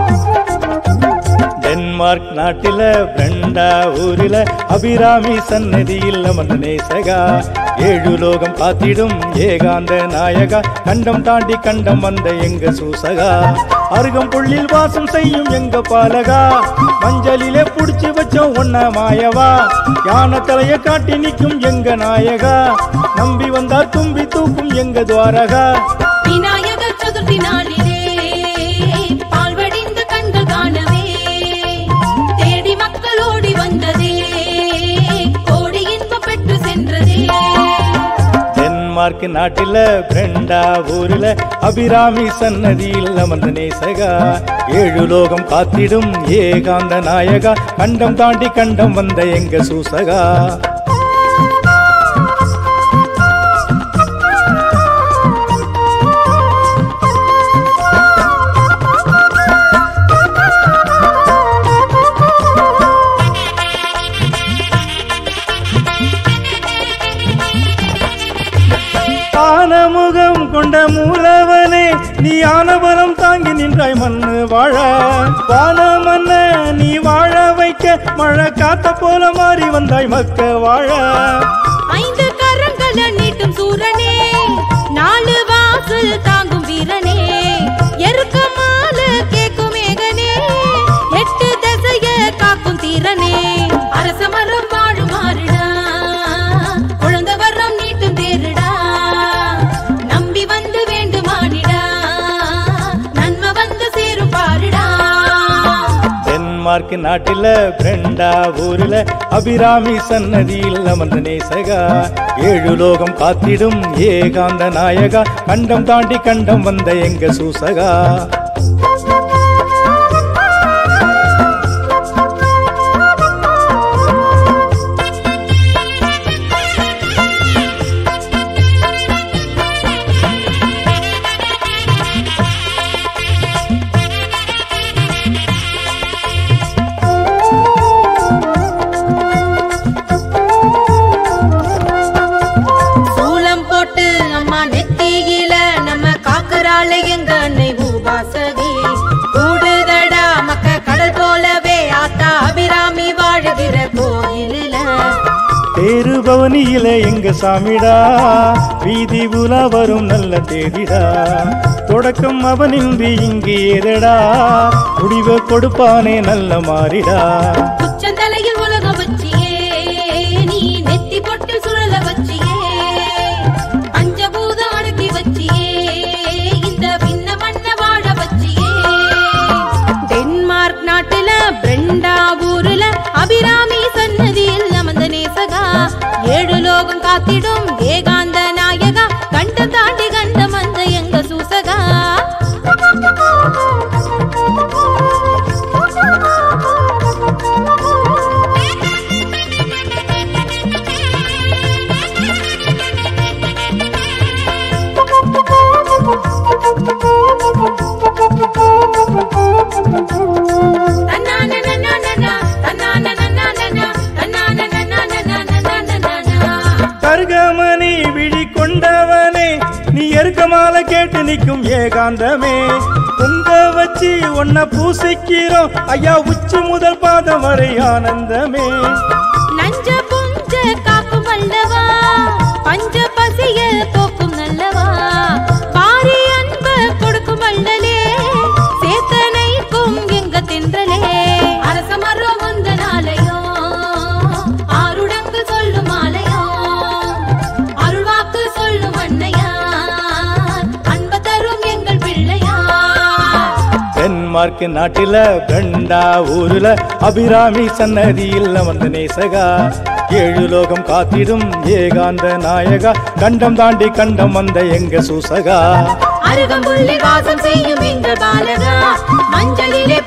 Denmark நாட்டில பிரண்டா ஊரில அபிராமி சன்னதியில் அமர்ந்த நேசகா ஏழு லோகம் காத்திடும் ஏகாந்த நாயகா கண்டம் தாண்டி கண்டம் வந்த எங்க சூசகா அருகம் புள்ளில் வாசம் செய்யும் எங்க பாலகா மஞ்சளிலே புடிச்சு வச்சோம் ஒன்ன மாயவா யானை தலைய காட்டி நிற்கும் எங்க நாயகா நம்பி வந்தா தும்பி தூக்கும் எங்க துவாரகா விநாயகர் சதுர்த்தி நாளிலே பால் வடிந்த கண்கள் காணவே தேடி மக்கள் ஓடி வந்ததே கோடி இன்பம் பெற்று சென்றதே டென்மார்க் நாட்டில பிரண்டா ஊரில அபிராமி சன்னதியில் அமர்ந்த நேசகா ஏழு லோகம் காத்திடும் ஏகாந்த நாயகா கண்டம் தாண்டி கண்டம் வந்த எங்க சூசகா ஆனமுகம் கொண்ட மூலவனே நீ ஆனபலம் தாங்கி நின்றாய் மண்ணு வாழ வான மன்ன நீ வாழ வைக்க மழை காத்த போல மாறி வந்தாய் மக்க வாழ ஐந்து கரங்கள நீட்டும் சூரனே நாலு வாசல் தாங்கும் வீரனே எருக்க மால கேக்கும் மேகனே எட்டு திசைய காக்கும் தீரனே அரச மரம் வாழும் மாறுடா குழந்த வரம் நீட்டும் தேருடா நம்பி வந்து வேண்டுமானிடா நன்மை வந்து சேரும் பாருடா டென்மார்க் நாட்டில பிரண்டா ஊரில அபிராமி சன்னதியில் அமர்ந்த நேசகா ஏழு லோகம் காத்திடும் ஏகாந்த நாயகா கண்டம் தாண்டி கண்டம் வந்த எங்க சூசகா சூலம் போட்டு அம்மா நெத்தியில நம்ம காக்குறாள எங்க அன்னை உபாசகி கூடுதடா மக்க கடல் போலவே ஆத்தா அபிராமி வாழுகிற கோயிலில தேரு பவனியில எங்க சாமிடா வீதி உலா வரும் நல்ல தேதிடா தொடக்கம் அவனின்றி இங்கு ஏதடா முடிவை கொடுப்பானே நல்ல மாறிடா உச்சந்தலையில் உலகம் வச்சியே நீ நெத்தி பொட்டு சுழல வச்சியே பஞ்சபூதம் அடக்கி வச்சியே இந்த பின்ன மண்ண வாழ வச்சியே டென்மார்க் நாட்டுல பிரண்டா ஊருல அபிராமி சன்னதியில் அமர்ந்த நேசகா ஏழு லோகம் காத்திடும் ஏகாந்த நாயகா கண்டம் தாண்டி கண்டம் வந்த எங்க சூசகா தன்னானனனனனா, தன்னானனனனனா, தன்னானனனனனனனனனனனனா. கர்கமணி விழி கொண்டவனே நீ எருக்கமால கேட்டு நிற்கும் ஏகாந்தமே உங்க வச்சு உன்னை பூசிக்கிறோம் ஐயா உச்சி முதல் பாதம் வரை ஆனந்தமே நஞ்ச புஞ்ச காக்கும் அல்லவா பஞ்ச பசிய போக்கும் நல்லவா பாரி அன்ப கொடுக்கும் அல்லலே சேத்தனைக்கும் எங்க தென்றலே அரச மரம் வந்த நாளையோ ஆருடங்கு சொல்லும் ஆலையோ அருள்வாக்கு சொல்லும் அன்னையா அன்ப தரும் எங்கள் பிள்ளையா டென்மார்க் நாட்டில பிரண்டா ஊருல அபிராமி சன்னதியில் அமர்ந்த நேசகா ஏழு லோகம் காத்திடும் ஏகாந்த நாயகா கண்டம் தாண்டி கண்டம் வந்த எங்க சூசகா அருகம்புள்ளி வாசம் செய்யும் எங்கள் பாலகா மஞ்சளிலே